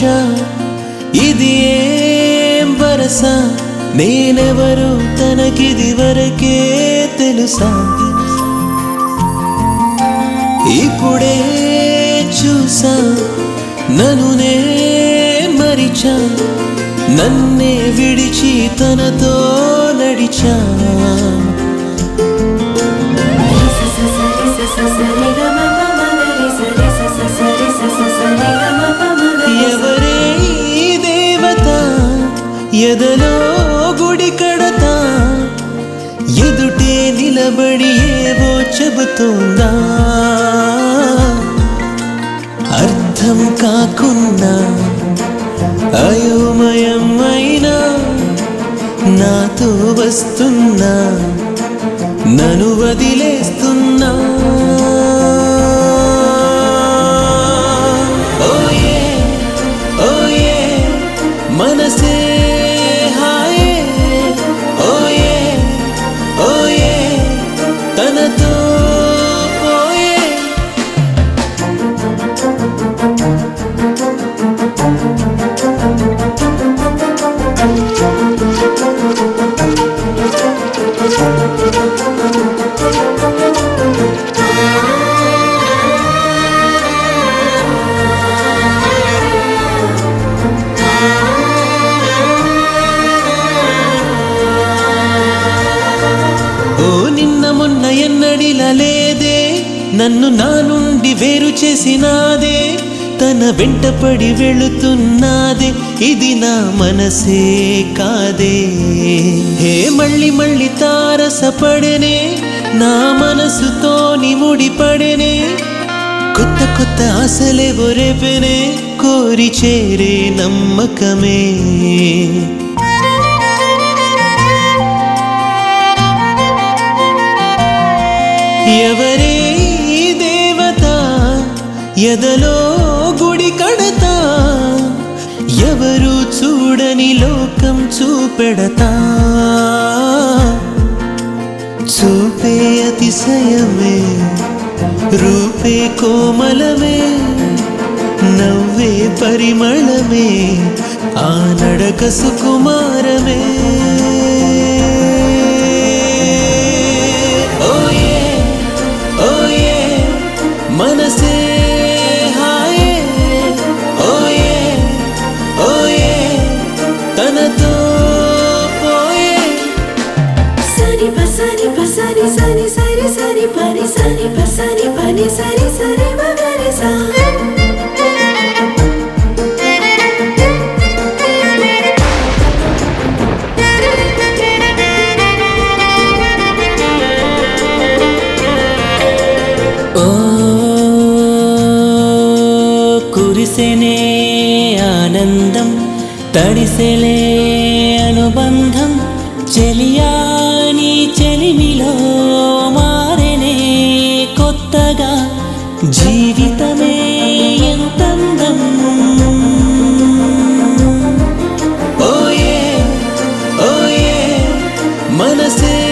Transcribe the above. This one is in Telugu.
ఇది ఏం వరస నేనెవరు తనకిది వరకే తెలుసా ఇప్పుడే చూసా నన్ను నే మరిచా నన్నే విడిచి తనతో నడిచా ఎవరే ఈ దేవత ఎదలో గుడి కడతా ఎదుటే నిలబడి ఏవో చెబుతుందా అర్థం కాకున్నా అయోమయం అయినా నాతో వస్తున్నా నన్ను వదిలేస్తున్నా ఓయే ఓయే మనసే హాయే ఓయే ఓయే తనతో పోయే ఓ నిన్న మొన్న ఎన్నడిలా లేదే నన్ను నా నుండి వేరు చేసినాదే తన వెంటపడి వెళుతున్నాదే ఇది నా మనసే కాదే హే మళ్ళీ మళ్ళీ తారసపడనే నా మనసుతో ముడిపడనే కొత్త కొత్త ఆశలేవో రేపెనే కోరి చేరే నమ్మకమే ఎవరే ఈ దేవత ఎదలో గుడి కడతా ఎవరు చూడని లోకం చూపెడతా చూపే అతిశయమే రూపే కోమలమే నవ్వే పరిమళమే ఆ నడక సుకుమారమే ఓయే ఓయే మనసే హాయే ఓయే ఓయే తనతో పోయే సరి పసరి పసరి సరి సరి సరి పని సరి పసరి పని సరి సరి మగరి సా ఓ కురిసెనే ఆనందం తడిసెలే అనుబంధం చెలియాని చెలిమిలో మారెనే కొత్తగా జీవితమే ఎంతందం ఓయే ఓయే మనసే